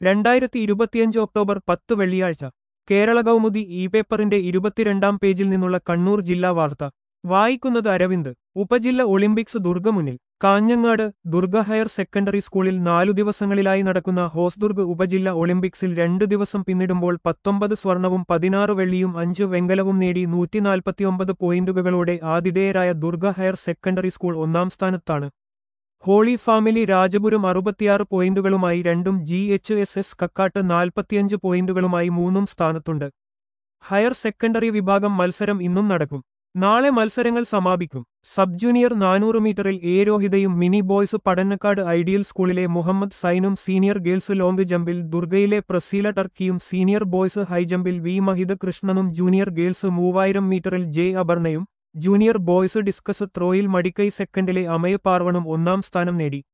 രണ്ടായിരത്തി ഇരുപത്തിയഞ്ച് ഒക്ടോബർ പത്ത് വെള്ളിയാഴ്ച കേരള കൗമുദി ഇ പേപ്പറിന്റെ ഇരുപത്തിരണ്ടാം പേജിൽ നിന്നുള്ള കണ്ണൂർ ജില്ലാ വാർത്ത വായിക്കുന്നത് അരവിന്ദ് ഉപജില്ല ഒളിമ്പിക്സ് ദുർഗ മുന്നിൽ കാഞ്ഞങ്ങാട് ദുർഗ ഹയർ സെക്കൻഡറി സ്കൂളിൽ നാലു ദിവസങ്ങളിലായി നടക്കുന്ന ഹോസ്ദുർഗ് ഉപജില്ല ഒളിമ്പിക്സിൽ രണ്ടു ദിവസം പിന്നിടുമ്പോൾ പത്തൊമ്പത് സ്വർണവും പതിനാറ് വെള്ളിയും അഞ്ച് വെങ്കലവും നേടി നൂറ്റിനാൽപ്പത്തിയൊമ്പത് പോയിന്റുകളോടെ ആതിഥേയരായ ദുർഗ ഹയർ സെക്കൻഡറി സ്കൂൾ ഒന്നാം സ്ഥാനത്താണ് ഹോളി ഫാമിലി രാജപുരം അറുപത്തിയാറ് പോയിന്റുകളുമായി രണ്ടും G H S S Kakkat നാൽപ്പത്തിയഞ്ച് പോയിന്റുകളുമായി മൂന്നും സ്ഥാനത്തുണ്ട് ഹയർ സെക്കൻഡറി വിഭാഗം മത്സരം ഇന്നും നടക്കും നാളെ മത്സരങ്ങൾ സമാപിക്കും സബ് ജൂനിയർ നാനൂറ് മീറ്ററിൽ എ രോഹിതയും മിനി ബോയ്സ് പടന്നക്കാട് ഐഡിയൽ സ്കൂളിലെ മുഹമ്മദ് സൈനും സീനിയർ ഗേൾസ് ലോങ് ജമ്പിൽ ദുർഗയിലെ പ്രസീല ടർക്കിയും സീനിയർ ബോയ്സ് ഹൈജമ്പിൽ വി മഹിത് കൃഷ്ണനും ജൂനിയർ ഗേൾസ് മൂവായിരം മീറ്ററിൽ ജെ അപർണയും ജൂനിയർ ബോയ്സ് ഡിസ്കസ് ത്രോയിൽ മടിക്കൈ സെക്കൻഡിലെ അമയ പാർവണും ഒന്നാം സ്ഥാനം നേടി